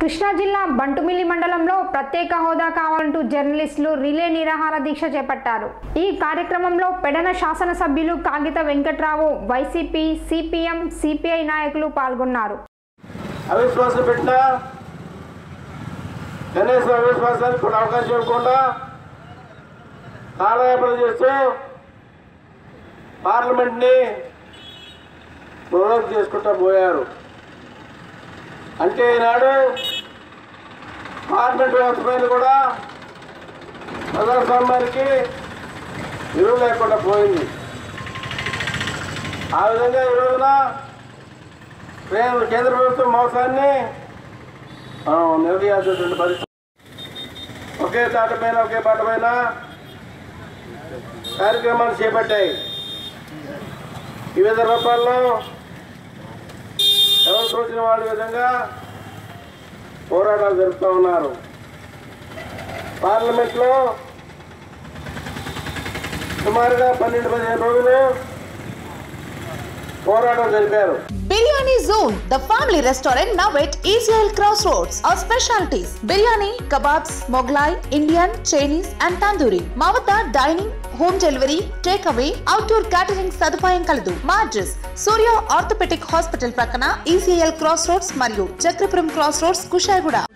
కృష్ణా జిల్లా బంటుమిల్లి మండలంలో ప్రత్యేక హోదా కావాలంటూ జర్నలిస్టులు రిలే నిరాహార దీక్ష చేపట్టారు ఈ కార్యక్రమంలో పెడన శాసనసభ్యులు కాగిత వెంకట్రావు వైసీపీ సిపిఎం సిపిఐ నాయకులు పాల్గొన్నారు అవిశ్వాసం పెట్టినా కనీసం అవిశ్వాసానికి కూడా అవకాశం ఇవ్వకుండా కాలయాపన చేస్తూ పార్లమెంట్ని ప్రొవోక్ చేసుకుంటూ పోయారు అంటే ఈనాడు పార్లమెంట్ వ్యవస్థ పైన కూడా ప్రజాస్వామ్యానికి విలువ లేకుండా పోయింది ఆ విధంగా ఈ రోజున కేంద్ర కేంద్ర ప్రభుత్వం మోసాన్ని మనం నిలదీయాల్సినటువంటి పరిస్థితి ఒకే తాట పైన ఒకే పాట పైన కార్యక్రమాలు చేపట్టాయి వివిధ రూపాల్లో ఎవరు తోచిన వాళ్ళ విధంగా పోరాటాలు జరుపుతూ ఉన్నారు పార్లమెంట్లో సుమారుగా పన్నెండు పదిహేను రోజులు పోరాటం జరిపారు Biryani Zone, the family restaurant now at ECL Crossroads. Our specialties biryani, kebabs, Moglai, Indian, Chinese, and tandoori. మా వద్ద dining home delivery take away outdoor catering సదుపాయం కలదు మా అడ్రస్ సూర్య ఆర్థోపెటిక్ హాస్పిటల్ ప్రక్కన ఈసీఎల్ క్రాస్ రోడ్స్ మరియు Chakrapuram cross roads Kushaiguda